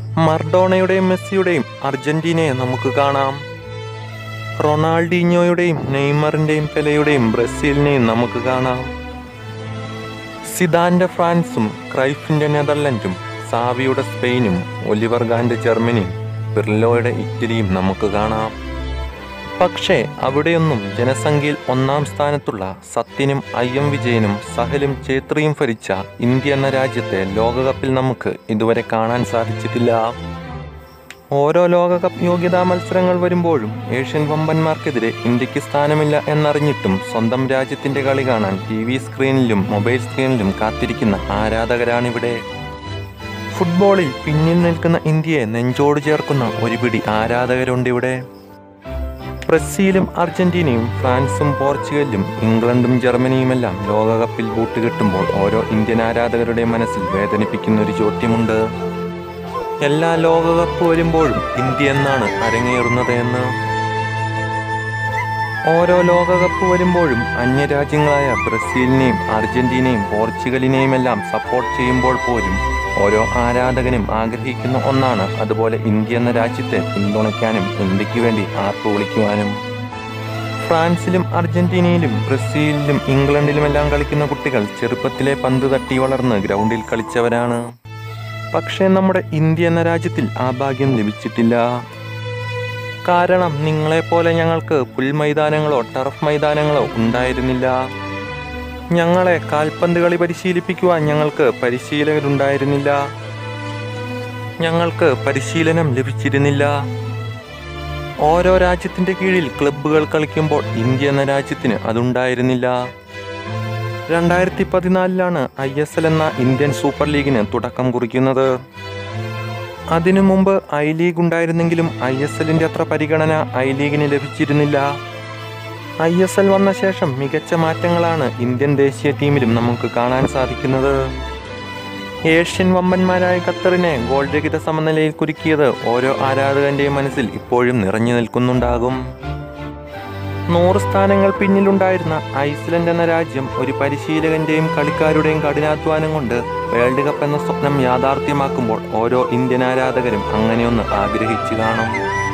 മർഡോണയുടെയും മെസ്സിയുടെയും അർജന്റീനയെ നമുക്ക് കാണാം റൊണാൾഡീഞ്ഞോയുടെയും നെയ്മറിന്റെയും പെലയുടെയും ബ്രസീലിനെയും നമുക്ക് കാണാം സിദാന്റെ ഫ്രാൻസും ക്രൈഫിന്റെ നെതർലൻഡും സാവിയുടെ സ്പെയിനും ഒലിവർ ഗാന്റെ ജർമ്മനിയും പിർലോയുടെ ഇറ്റലിയും നമുക്ക് കാണാം പക്ഷേ അവിടെയൊന്നും ജനസംഖ്യയിൽ ഒന്നാം സ്ഥാനത്തുള്ള സത്യനും ഐ എം വിജയനും സഹലും ചേത്രിയും ഭരിച്ച ഇന്ത്യ എന്ന രാജ്യത്തെ ലോകകപ്പിൽ നമുക്ക് ഇതുവരെ കാണാൻ സാധിച്ചിട്ടില്ല ഓരോ ലോകകപ്പ് യോഗ്യതാ മത്സരങ്ങൾ വരുമ്പോഴും ഏഷ്യൻ വമ്പന്മാർക്കെതിരെ ഇന്ത്യക്ക് സ്ഥാനമില്ല എന്നറിഞ്ഞിട്ടും സ്വന്തം രാജ്യത്തിന്റെ കളി കാണാൻ ടി വി സ്ക്രീനിലും മൊബൈൽ സ്ക്രീനിലും കാത്തിരിക്കുന്ന ആരാധകരാണിവിടെ ഫുട്ബോളിൽ പിന്നിൽ നിൽക്കുന്ന ഇന്ത്യയെ നെഞ്ചോട് ചേർക്കുന്ന ഒരു പിടി ആരാധകരുണ്ട് ഇവിടെ ബ്രസീലും അർജന്റീനയും ഫ്രാൻസും പോർച്ചുഗലും ഇംഗ്ലണ്ടും ജർമ്മനിയുമെല്ലാം ലോകകപ്പിൽ കൂട്ടുകെട്ടുമ്പോൾ ഓരോ ഇന്ത്യൻ ആരാധകരുടെ മനസ്സിൽ വേദനിപ്പിക്കുന്ന ഒരു ചോദ്യമുണ്ട് എല്ലാ ലോകകപ്പ് വരുമ്പോഴും ഇന്ത്യ എന്നാണ് അരങ്ങേറുന്നത് എന്ന് ഓരോ ലോകകപ്പ് വരുമ്പോഴും അന്യരാജ്യങ്ങളായ ബ്രസീലിനെയും അർജന്റീനയും പോർച്ചുഗലിനെയും എല്ലാം സപ്പോർട്ട് ചെയ്യുമ്പോൾ പോലും ഓരോ ആരാധകനും ആഗ്രഹിക്കുന്ന ഒന്നാണ് അതുപോലെ ഇന്ത്യ എന്ന രാജ്യത്തെ പിന്തുണയ്ക്കാനും ഇന്ത്യക്ക് വേണ്ടി ആർപ്പ് വിളിക്കുവാനും ഫ്രാൻസിലും അർജന്റീനയിലും ബ്രസീലിലും ഇംഗ്ലണ്ടിലുമെല്ലാം കളിക്കുന്ന കുട്ടികൾ ചെറുപ്പത്തിലെ പന്ത് തട്ടി വളർന്ന് ഗ്രൗണ്ടിൽ കളിച്ചവരാണ് പക്ഷേ നമ്മുടെ ഇന്ത്യ എന്ന രാജ്യത്തിൽ ആ ഭാഗ്യം ലഭിച്ചിട്ടില്ല കാരണം നിങ്ങളെപ്പോലെ ഞങ്ങൾക്ക് പുൽമൈതാനങ്ങളോ ടർഫ് മൈതാനങ്ങളോ ഉണ്ടായിരുന്നില്ല ഞങ്ങളെ കാൽപന്ത് കളി പരിശീലിപ്പിക്കുവാൻ ഞങ്ങൾക്ക് പരിശീലകരുണ്ടായിരുന്നില്ല ഞങ്ങൾക്ക് പരിശീലനം ലഭിച്ചിരുന്നില്ല ഓരോ രാജ്യത്തിന്റെ കീഴിൽ ക്ലബ്ബുകൾ കളിക്കുമ്പോൾ ഇന്ത്യ എന്ന രാജ്യത്തിന് അതുണ്ടായിരുന്നില്ല രണ്ടായിരത്തി പതിനാലിലാണ് ഐ എസ് എൽ എന്ന ഇന്ത്യൻ സൂപ്പർ ലീഗിന് തുടക്കം കുറിക്കുന്നത് അതിനു മുമ്പ് ഐ ലീഗ് ഉണ്ടായിരുന്നെങ്കിലും ഐ എസ് എല്ലിന്റെ അത്ര പരിഗണന ഐ ലീഗിന് ലഭിച്ചിരുന്നില്ല ഐ എസ് എൽ വന്ന ശേഷം മികച്ച മാറ്റങ്ങളാണ് ഇന്ത്യൻ ദേശീയ ടീമിലും നമുക്ക് കാണാൻ സാധിക്കുന്നത് ഏഷ്യൻ വമ്പന്മാരായ ഖത്തറിനെ ഗോൾ രഹിത സമനിലയിൽ കുരുക്കിയത് ഓരോ ആരാധകന്റെയും മനസ്സിൽ ഇപ്പോഴും നിറഞ്ഞു നിൽക്കുന്നുണ്ടാകും നൂറ് സ്ഥാനങ്ങൾ പിന്നിലുണ്ടായിരുന്ന ഐസ്ലൻഡ് എന്ന രാജ്യം ഒരു പരിശീലകന്റെയും കളിക്കാരുടെയും കഠിനാധ്വാനം കൊണ്ട് വേൾഡ് കപ്പ് എന്ന സ്വപ്നം യാഥാർത്ഥ്യമാക്കുമ്പോൾ ഓരോ ഇന്ത്യൻ ആരാധകരും അങ്ങനെയൊന്ന് ആഗ്രഹിച്ചു കാണും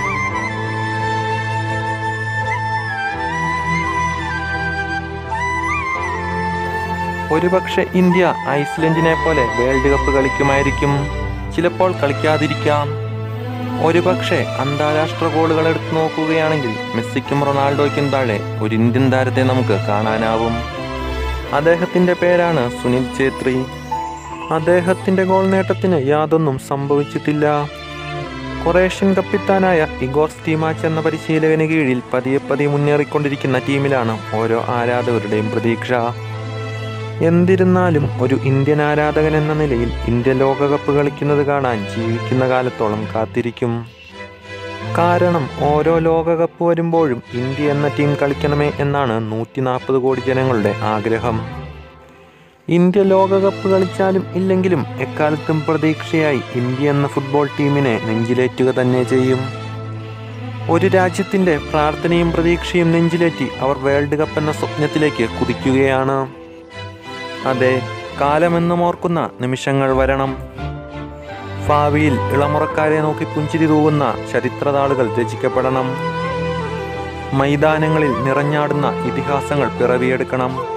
ഒരുപക്ഷെ ഇന്ത്യ ഐസ്ലൻഡിനെ പോലെ വേൾഡ് കപ്പ് കളിക്കുമായിരിക്കും ചിലപ്പോൾ കളിക്കാതിരിക്കാം ഒരുപക്ഷെ അന്താരാഷ്ട്ര ഗോളുകൾ എടുത്തു നോക്കുകയാണെങ്കിൽ മെസ്സിക്കും റൊണാൾഡോയ്ക്കും താഴെ ഒരു ഇന്ത്യൻ താരത്തെ നമുക്ക് കാണാനാവും അദ്ദേഹത്തിന്റെ പേരാണ് സുനിൽ ഛേത്രി അദ്ദേഹത്തിന്റെ ഗോൾ നേട്ടത്തിന് യാതൊന്നും സംഭവിച്ചിട്ടില്ല കൊറേഷ്യൻ കപ്പിത്താനായ ഇഗോർ സ്റ്റീമാച്ച് എന്ന പരിശീലകന് കീഴിൽ പതിയെ പതിയെ മുന്നേറിക്കൊണ്ടിരിക്കുന്ന ടീമിലാണ് ഓരോ ആരാധകരുടെയും പ്രതീക്ഷ എന്നിരുന്നാലും ഒരു ഇന്ത്യൻ ആരാധകൻ എന്ന നിലയിൽ ഇന്ത്യ ലോകകപ്പ് കളിക്കുന്നത് കാണാൻ ജീവിക്കുന്ന കാലത്തോളം കാത്തിരിക്കും കാരണം ഓരോ ലോകകപ്പ് വരുമ്പോഴും ഇന്ത്യ എന്ന ടീം കളിക്കണമേ എന്നാണ് നൂറ്റി നാൽപ്പത് കോടി ജനങ്ങളുടെ ആഗ്രഹം ഇന്ത്യ ലോകകപ്പ് കളിച്ചാലും ഇല്ലെങ്കിലും എക്കാലത്തും പ്രതീക്ഷയായി ഇന്ത്യ എന്ന ഫുട്ബോൾ ടീമിനെ നെഞ്ചിലേറ്റുക തന്നെ ചെയ്യും ഒരു രാജ്യത്തിന്റെ പ്രാർത്ഥനയും പ്രതീക്ഷയും നെഞ്ചിലേറ്റി അവർ വേൾഡ് കപ്പ് എന്ന സ്വപ്നത്തിലേക്ക് കുതിക്കുകയാണ് അതെ കാലമെന്നും ഓർക്കുന്ന നിമിഷങ്ങൾ വരണം ഭാവിയിൽ ഇളമുറക്കാരെ നോക്കി പുഞ്ചിരി തൂകുന്ന ചരിത്രതാളുകൾ രചിക്കപ്പെടണം മൈതാനങ്ങളിൽ നിറഞ്ഞാടുന്ന ഇതിഹാസങ്ങൾ പിറവിയെടുക്കണം